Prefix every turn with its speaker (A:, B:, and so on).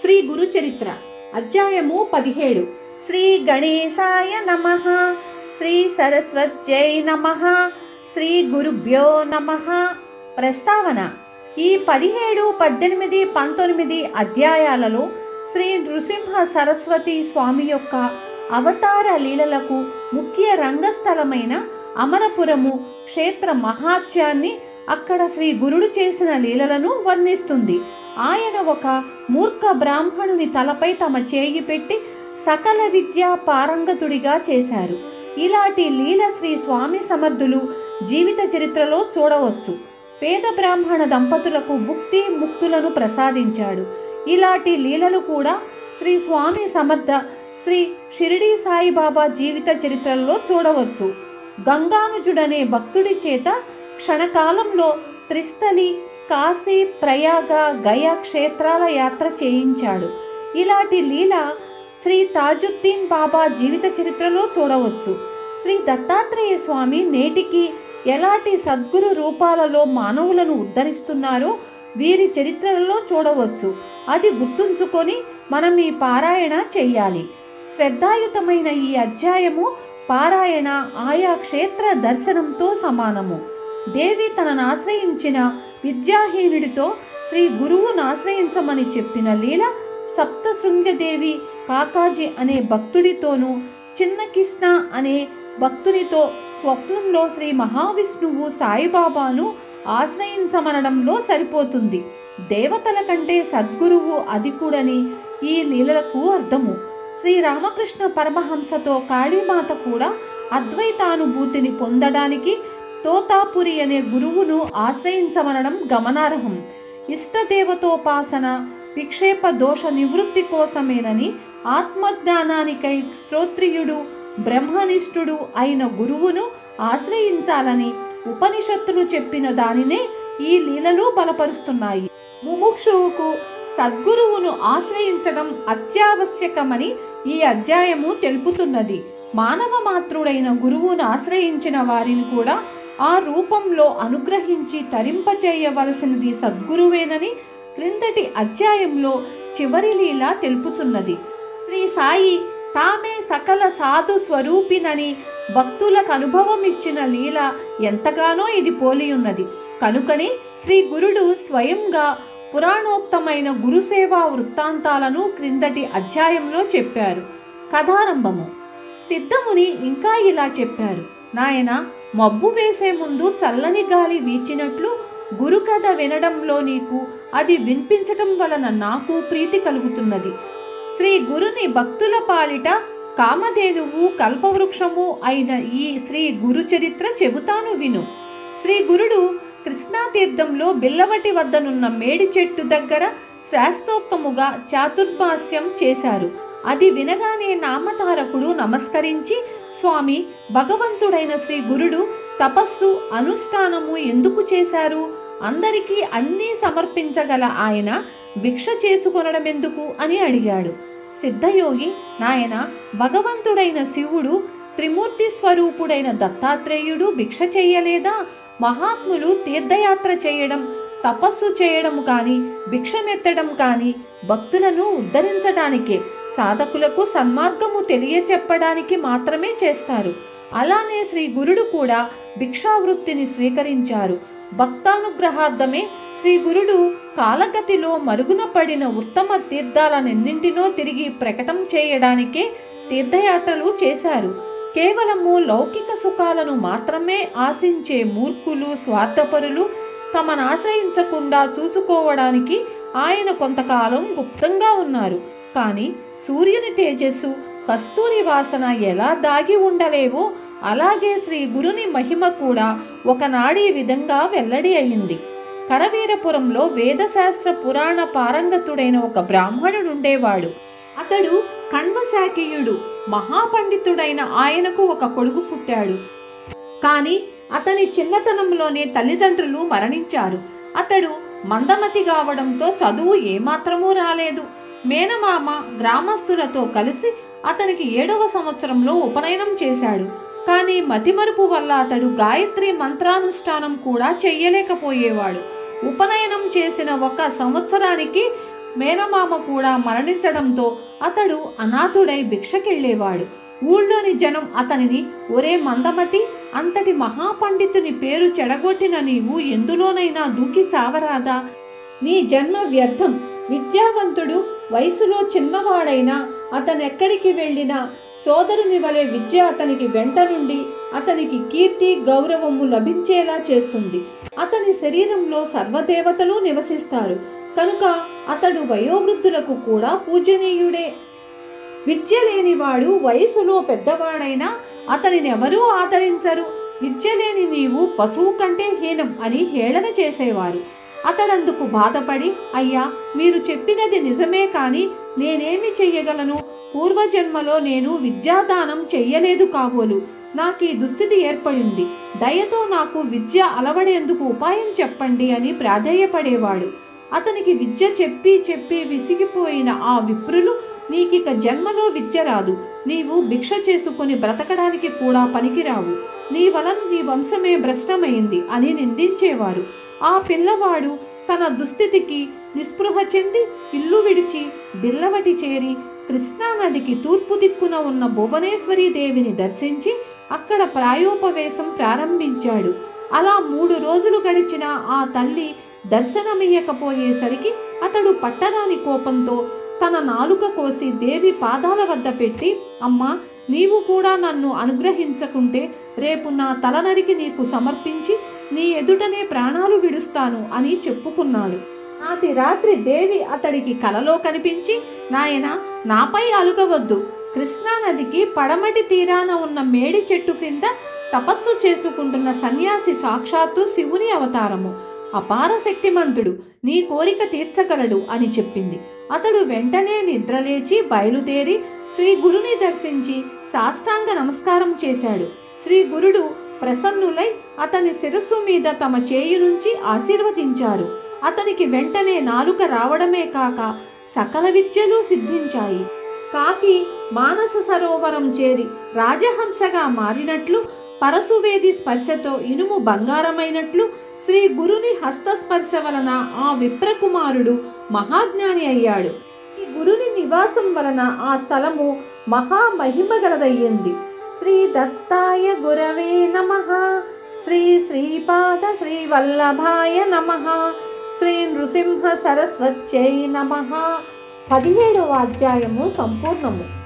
A: శ్రీ గురు చరిత్ర అధ్యాయము పదిహేడు శ్రీ గణేశాయ నమ శ్రీ సరస్వత్యై నమ శ్రీ గురుభ్యో నమ ప్రస్తావన ఈ పదిహేడు పద్దెనిమిది పంతొమ్మిది అధ్యాయాలలో శ్రీ నృసింహ సరస్వతి స్వామి యొక్క అవతార లీలలకు ముఖ్య రంగస్థలమైన అమరపురము క్షేత్ర మహాత్యాన్ని అక్కడ శ్రీ గురుడు చేసిన లీలలను వర్ణిస్తుంది ఆయన ఒక మూర్ఖ బ్రాహ్మణుని తలపై తమ చేయి పెట్టి సకల విద్యా పారంగతుడిగా చేశారు ఇలాంటి లీల శ్రీ స్వామి సమర్థులు జీవిత చరిత్రలో చూడవచ్చు పేద బ్రాహ్మణ దంపతులకు భుక్తి ముక్తులను ప్రసాదించాడు ఇలాంటి లీలలు కూడా శ్రీ స్వామి సమర్థ శ్రీ షిరిడి సాయిబాబా జీవిత చరిత్రలో చూడవచ్చు గంగానుజుడనే భక్తుడి చేత క్షణకాలంలో త్రిస్థలి కాశీ ప్రయాగ గయ క్షేత్రాల యాత్ర చేయించాడు ఇలాంటి లీల శ్రీ తాజుద్దీన్ బాబా జీవిత చరిత్రలో చూడవచ్చు శ్రీ దత్తాత్రేయ స్వామి నేటికి ఎలాంటి సద్గురు రూపాలలో మానవులను ఉద్ధరిస్తున్నారో వీరి చరిత్రలలో చూడవచ్చు అది గుర్తుంచుకొని మనం ఈ పారాయణ చెయ్యాలి శ్రద్ధాయుతమైన ఈ అధ్యాయము పారాయణ ఆయా క్షేత్ర దర్శనంతో సమానము దేవి తనను ఆశ్రయించిన విద్యాహీనుడితో శ్రీ గురువును ఆశ్రయించమని చెప్పిన లీల సప్తశృంగదేవి కాకాజీ అనే భక్తుడితోనూ చిన్నకిష్ణ అనే భక్తునితో స్వప్నంలో శ్రీ మహావిష్ణువు సాయిబాబాను ఆశ్రయించమనడంలో సరిపోతుంది దేవతల కంటే సద్గురువు అధికుడని ఈ లీలలకు అర్థము శ్రీ రామకృష్ణ పరమహంసతో కాళీమాత కూడా అద్వైతానుభూతిని పొందడానికి తోతాపురి అనే గురువును ఆశ్రయించమనడం గమనార్హం ఇష్టదేవతోపాసన విక్షేప దోష నివృత్తి కోసమేనని ఆత్మజ్ఞానానికై శ్రోత్రియుడు బ్రహ్మనిష్ఠుడు అయిన గురువును ఆశ్రయించాలని ఉపనిషత్తులు చెప్పిన దానినే ఈ లీలలు బలపరుస్తున్నాయి ముముక్షువుకు సద్గురువును ఆశ్రయించడం అత్యావశ్యకమని ఈ అధ్యాయము తెలుపుతున్నది మానవ మాతృడైన గురువును ఆశ్రయించిన వారిని కూడా ఆ రూపంలో అనుగ్రహించి తరింపచేయవలసినది సద్గురువేనని క్రిందటి అధ్యాయంలో చివరి లీల తెలుపుతున్నది శ్రీ సాయి తామే సకల సాధు స్వరూపినని భక్తులకు అనుభవం ఇచ్చిన లీల ఎంతగానో ఇది పోలి ఉన్నది కనుకని శ్రీ గురుడు స్వయంగా పురాణోక్తమైన గురుసేవా వృత్తాంతాలను క్రిందటి అధ్యాయంలో చెప్పారు కథారంభము సిద్ధముని ఇంకా ఇలా చెప్పారు నాయన మబ్బు వేసే ముందు చల్లని గాలి వీచినట్లు గురుకథ వినడంలో నీకు అది వినిపించటం వలన నాకు ప్రీతి కలుగుతున్నది శ్రీ గురుని భక్తుల పాలిట కామధేనువు కల్పవృక్షము అయిన ఈ శ్రీ గురు చరిత్ర చెబుతాను విను శ్రీ గురుడు కృష్ణాతీర్థంలో బిల్లవటి వద్దనున్న మేడి చెట్టు దగ్గర శాస్త్రోక్తముగా చాతుర్మాస్యం చేశారు అది వినగానే నామతారకుడు నమస్కరించి స్వామి భగవంతుడైన శ్రీ గురుడు తపస్సు అనుష్ఠానము ఎందుకు చేశారు అందరికీ అన్నీ సమర్పించగల ఆయన భిక్ష చేసుకొనడం ఎందుకు అని అడిగాడు సిద్ధయోగి నాయన భగవంతుడైన శివుడు త్రిమూర్తి స్వరూపుడైన దత్తాత్రేయుడు భిక్ష చెయ్యలేదా మహాత్ములు తీర్థయాత్ర చేయడం తపస్సు చేయడం కానీ భిక్షమెత్తడం కానీ భక్తులను ఉద్ధరించడానికే సాధకులకు సన్మార్గము తెలియచెప్పడానికి మాత్రమే చేస్తారు అలానే శ్రీ గురుడు కూడా భిక్షావృత్తిని స్వీకరించారు భక్తానుగ్రహార్థమే శ్రీ గురుడు కాలగతిలో మరుగున పడిన ఉత్తమ తీర్థాలనెన్నింటినో తిరిగి ప్రకటన చేయడానికే తీర్థయాత్రలు చేశారు కేవలము లౌకిక సుఖాలను మాత్రమే ఆశించే మూర్ఖులు స్వార్థపరులు తమను ఆశ్రయించకుండా చూసుకోవడానికి ఆయన కొంతకాలం గుప్తంగా ఉన్నారు కానీ సూర్యుని తేజస్సు కస్తూరి వాసన ఎలా దాగి ఉండలేవో అలాగే శ్రీ గురుని మహిమ కూడా ఒకనాడు ఈ విధంగా వెల్లడి అయింది కరవీరపురంలో వేదశాస్త్ర పురాణ పారంగతుడైన ఒక బ్రాహ్మణుడుండేవాడు అతడు కణ్వశాకీయుడు మహాపండితుడైన ఆయనకు ఒక కొడుకు పుట్టాడు కానీ అతని చిన్నతనంలోనే తల్లిదండ్రులు మరణించారు అతడు మందమతి కావడంతో చదువు ఏమాత్రమూ రాలేదు మేనమామ గ్రామస్తులతో కలిసి అతనికి ఏడవ సంవత్సరంలో ఉపనయనం చేశాడు కానీ మతిమరుపు వల్ల అతడు గాయత్రి మంత్రానుష్ఠానం కూడా చెయ్యలేకపోయేవాడు ఉపనయనం చేసిన ఒక సంవత్సరానికి మేనమామ కూడా మరణించడంతో అతడు అనాథుడై భిక్షకెళ్ళేవాడు ఊళ్ళోని జనం అతనిని ఒరే మందమతి అంతటి మహాపండితుని పేరు చెడగొట్టిన నీవు ఎందులోనైనా దూకి చావరాదా నీ జన్మ వ్యర్థం విద్యావంతుడు వయసులో చిన్నవాడైనా అతనెక్కడికి వెళ్ళినా సోదరుని వలె విద్య అతనికి వెంట నుండి అతనికి కీర్తి గౌరవము లభించేలా చేస్తుంది అతని శరీరంలో సర్వదేవతలు నివసిస్తారు కనుక అతడు వయోవృద్ధులకు కూడా పూజనీయుడే విద్య లేనివాడు వయసులో పెద్దవాడైనా అతనిని ఎవరూ ఆదరించరు విద్య లేని నీవు పశువు కంటే హీనం అని హేళన చేసేవారు అతడందుకు బాధపడి అయ్యా మీరు చెప్పినది నిజమే కానీ నేనేమి చెయ్యగలను పూర్వజన్మలో నేను విద్యాదానం చెయ్యలేదు కాబోలు నాకు ఈ దుస్థితి ఏర్పడింది దయతో నాకు విద్య అలవడేందుకు ఉపాయం చెప్పండి అని ప్రాధేయపడేవాడు అతనికి విద్య చెప్పి చెప్పి విసిగిపోయిన ఆ విప్రులు నీకిక జన్మలో విద్య రాదు నీవు భిక్ష చేసుకుని బ్రతకడానికి కూడా పనికిరావు నీ వలన నీ వంశమే భ్రష్టమైంది అని నిందించేవారు ఆ పిల్లవాడు తన దుస్థితికి నిస్పృహ చెంది ఇల్లు విడిచి బిల్లవటి చేరి కృష్ణానదికి తూర్పు దిక్కున ఉన్న భువనేశ్వరీ దేవిని దర్శించి అక్కడ ప్రాయోపవేశం ప్రారంభించాడు అలా మూడు రోజులు గడిచిన ఆ తల్లి దర్శనమియ్యకపోయేసరికి అతడు పట్టరాని కోపంతో తన నాలుక కోసి దేవి పాదాల వద్ద పెట్టి అమ్మా నీవు కూడా నన్ను అనుగ్రహించకుంటే రేపు నా తల నరికి నీకు సమర్పించి నీ ఎదుటనే ప్రాణాలు విడుస్తాను అని చెప్పుకున్నాడు నాటి రాత్రి దేవి అతడికి కలలో కనిపించి నాయన నాపై అలుగవద్దు కృష్ణానదికి పడమటి తీరాన ఉన్న మేడి చెట్టు క్రింద తపస్సు చేసుకుంటున్న సన్యాసి సాక్షాత్తు శివుని అవతారము అపార శక్తిమంతుడు నీ కోరిక తీర్చగలడు అని చెప్పింది అతడు వెంటనే నిద్రలేచి బయలుదేరి శ్రీ గురుని దర్శించి సాష్టాంగ నమస్కారం చేశాడు శ్రీ గురుడు ప్రసన్నులై అతని శిరస్సు మీద తమ చేయి నుంచి ఆశీర్వదించారు అతనికి వెంటనే నాలుక రావడమే కాక సకల విద్యలు సిద్ధించాయి కాకి మానస సరోవరం చేరి రాజహంసగా మారినట్లు పరశువేది స్పర్శతో ఇనుము బంగారమైనట్లు శ్రీ గురుని హస్తస్పర్శ వలన ఆ విప్రకుమారుడు మహాజ్ఞాని అయ్యాడు ఈ గురుని నివాసం వలన ఆ స్థలము మహామహిమగలదయ్యింది శ్రీ దత్తాయ గురవే నమ శ్రీ శ్రీపాద శ్రీ వల్లభాయ నమ శ్రీ నృసింహ సరస్వత్యై నమ పదిహేడవ అధ్యాయము సంపూర్ణము